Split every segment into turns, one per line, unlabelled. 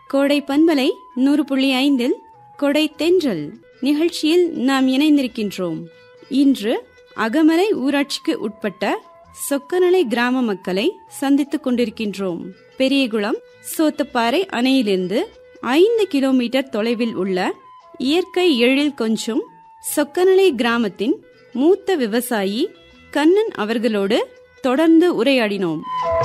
கோடை பண்பலை நூறு புள்ளி ஐந்தில் கொடை தென்றல் நிகழ்ச்சியில் நாம் இணைந்திருக்கின்றோம் இன்று அகமலை ஊராட்சிக்கு உட்பட்ட சொக்கநலை கிராம மக்களை சந்தித்துக் கொண்டிருக்கின்றோம் பெரியகுளம் சோத்துப்பாறை அணையிலிருந்து ஐந்து கிலோமீட்டர் தொலைவில் உள்ள இயற்கை எழில் கொஞ்சம் சொக்கநலை கிராமத்தின் மூத்த விவசாயி கண்ணன் அவர்களோடு தொடர்ந்து உரையாடினோம்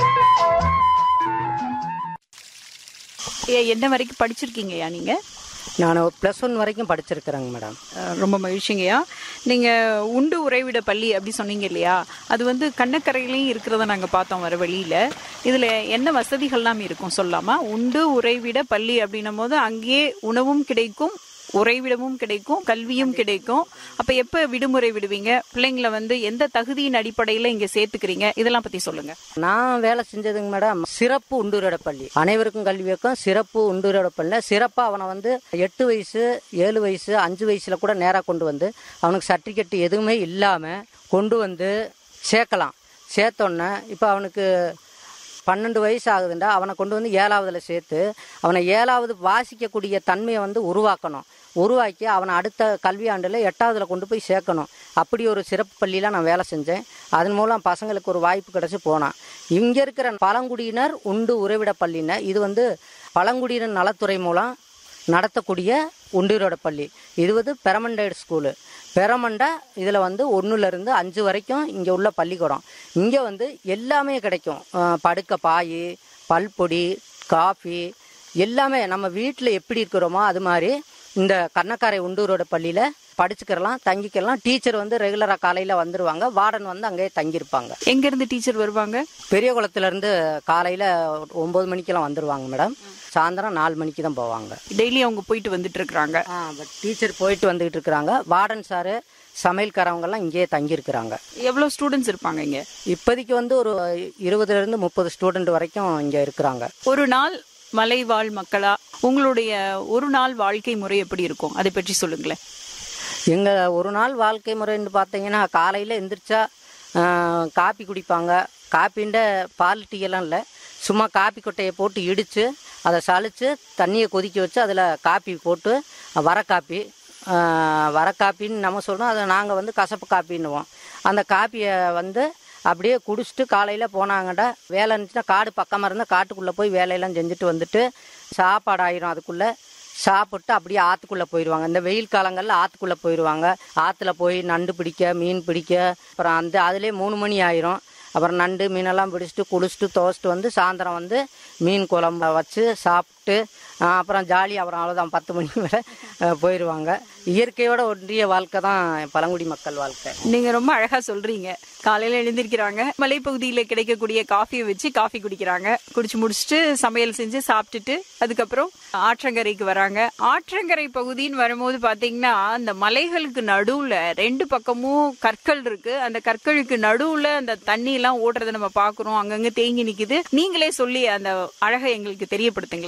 ஏ, என்ன வரைக்கும் படிச்சிருக்கீங்கய்யா நீங்க
நான் ப்ளஸ் ஒன் வரைக்கும் படிச்சிருக்கிறேங்க மேடம்
அஹ், ரொம்ப மகிழ்ச்சிங்கய்யா நீங்க உண்டு உறைவிட பள்ளி அப்படி சொன்னீங்க இல்லையா அது வந்து கண்ணக்கரையிலையும் இருக்கிறத நாங்க பார்த்தோம் வர வழியில இதுல என்ன வசதிகள்லாம் இருக்கும் சொல்லாமா உண்டு உறைவிட பள்ளி அப்படின்னும் போது அங்கேயே உணவும் கிடைக்கும் உறைவிடமும் கிடைக்கும் கல்வியும் கிடைக்கும் அப்ப எப்ப விடுமுறை விடுவீங்க பிள்ளைங்களை வந்து எந்த தகுதியின் அடிப்படையில இங்க சேர்த்துக்கிறீங்க இதெல்லாம் பத்தி சொல்லுங்க
நான் வேலை செஞ்சதுங்க மேடம் சிறப்பு உண்டுரோட பள்ளி அனைவருக்கும் கல்வி வைக்கும் சிறப்பு உண்டுரோட பள்ளி சிறப்பாக அவனை வந்து எட்டு வயசு ஏழு வயசு அஞ்சு வயசுல கூட நேராக கொண்டு வந்து அவனுக்கு சர்டிஃபிகேட் எதுவுமே இல்லாமல் கொண்டு வந்து சேர்க்கலாம் சேர்த்தோன்னே இப்போ அவனுக்கு பன்னெண்டு வயசு ஆகுதுண்டா அவனை கொண்டு வந்து ஏழாவதுல சேர்த்து அவனை ஏழாவது வாசிக்கக்கூடிய தன்மையை வந்து உருவாக்கணும் உருவாக்கி அவனை அடுத்த கல்வியாண்டில் எட்டாவதுல கொண்டு போய் சேர்க்கணும் அப்படி ஒரு சிறப்பு பள்ளியில் நான் வேலை செஞ்சேன் அதன் மூலம் பசங்களுக்கு ஒரு வாய்ப்பு கிடச்சி போனான் இங்கே இருக்கிற பழங்குடியினர் உண்டு உறைவிட பள்ளின்னு இது வந்து பழங்குடியினர் நலத்துறை மூலம் நடத்தக்கூடிய உண்டிரோட பள்ளி இது வந்து பெரமண்டேட் ஸ்கூலு பெரமண்டா இதில் வந்து ஒன்றுலேருந்து அஞ்சு வரைக்கும் இங்கே உள்ள பள்ளிக்கூடம் இங்கே வந்து எல்லாமே கிடைக்கும் அஹ் படுக்க பாய் பல்பொடி காஃபி எல்லாமே நம்ம வீட்டில் எப்படி இருக்கிறோமோ அது மாதிரி இந்த கண்ணக்காரை உண்டூரோட பள்ளியில் படிச்சுக்கிறலாம் தங்கிக்கலாம் டீச்சர் வந்து ரெகுலராக காலையில் வந்துடுவாங்க வார்டன் வந்து அங்கேயே தங்கியிருப்பாங்க
எங்க இருந்து டீச்சர் வருவாங்க
பெரிய குளத்துலேருந்து காலையில் ஒம்பது மணிக்கெல்லாம் வந்துடுவாங்க மேடம் சாயந்தரம் நாலு மணிக்கு தான் போவாங்க
டெய்லி அவங்க போயிட்டு வந்துட்டு இருக்கிறாங்க
ஆ பட் டீச்சர் போயிட்டு வந்துகிட்டு இருக்கிறாங்க வார்டன் சாரு சமையல்காரவங்கெல்லாம் இங்கேயே தங்கியிருக்கிறாங்க
எவ்வளவு ஸ்டூடெண்ட்ஸ் இருப்பாங்க இங்க
இப்போதைக்கு வந்து ஒரு இருபதுலேருந்து முப்பது ஸ்டூடெண்ட் வரைக்கும் இங்கே இருக்கிறாங்க
ஒரு நாள் மலைவாழ் மக்களா உங்களுடைய ஒரு நாள் வாழ்க்கை முறை எப்படி இருக்கும் அதை பற்றி சொல்லுங்களேன்
எங்கள் ஒரு நாள் வாழ்க்கை முறைன்னு பார்த்தீங்கன்னா காலையில் எந்திரிச்சா ஆ, காப்பி குடிப்பாங்க காப்பின்ற பால் டீ எல்லாம் இல்லை சும்மா காப்பி கொட்டையை போட்டு இடித்து அதை சலிச்சு தண்ணியை கொதிக்க வச்சு அதில் காப்பி போட்டு வர காப்பி ஆ, வர காப்பின்னு நம்ம சொல்கிறோம் அதை நாங்கள் வந்து கசப்பு காப்பின்னுவோம் அந்த காப்பியை வந்து அப்படியே குடிச்சிட்டு காலையில் போனாங்கடா வேலை இருந்துச்சுன்னா காடு பக்கமாக இருந்தால் காட்டுக்குள்ளே போய் வேலையெல்லாம் செஞ்சுட்டு வந்துட்டு சாப்பாடு ஆயிரும் அதுக்குள்ளே சாப்பிட்டு அப்படியே ஆற்றுக்குள்ளே போயிடுவாங்க இந்த வெயில் காலங்களில் ஆற்றுக்குள்ளே போயிடுவாங்க ஆற்றுல போய் நண்டு பிடிக்க மீன் பிடிக்க அப்புறம் அந்த அதுலேயே மூணு மணி ஆயிரும் அப்புறம் நண்டு மீனெல்லாம் பிடிச்சிட்டு குளிச்சுட்டு துவச்சிட்டு வந்து சாயந்தரம் வந்து மீன் குழம்ப வச்சு சாப்பிட்டு ஆ, அப்புறம் ஜாலி அப்புறம் அவ்வளோதான் பத்து மணி வரை அஹ், போயிடுவாங்க இயற்கையோட ஒன்றிய வாழ்க்கை தான் பழங்குடி மக்கள் வாழ்க்கை
நீங்க ரொம்ப அழகா சொல்றீங்க காலையில எழுந்திருக்கிறாங்க மலைப்பகுதியில கிடைக்கக்கூடிய காஃபியை வச்சு காஃபி குடிக்கிறாங்க குடிச்சு முடிச்சுட்டு சமையல் செஞ்சு சாப்பிட்டுட்டு அதுக்கப்புறம் ஆற்றங்கரைக்கு வராங்க ஆற்றங்கரை பகுதின்னு வரும்போது பாத்தீங்கன்னா அந்த மலைகளுக்கு நடுவுல ரெண்டு பக்கமும் கற்கள் இருக்கு அந்த கற்களுக்கு நடுவுல அந்த தண்ணி எல்லாம் ஓடுறதை நம்ம பாக்குறோம் அங்கங்க தேங்கி நிக்குது நீங்களே சொல்லி அந்த அழகை எங்களுக்கு தெரியப்படுத்துங்களேன்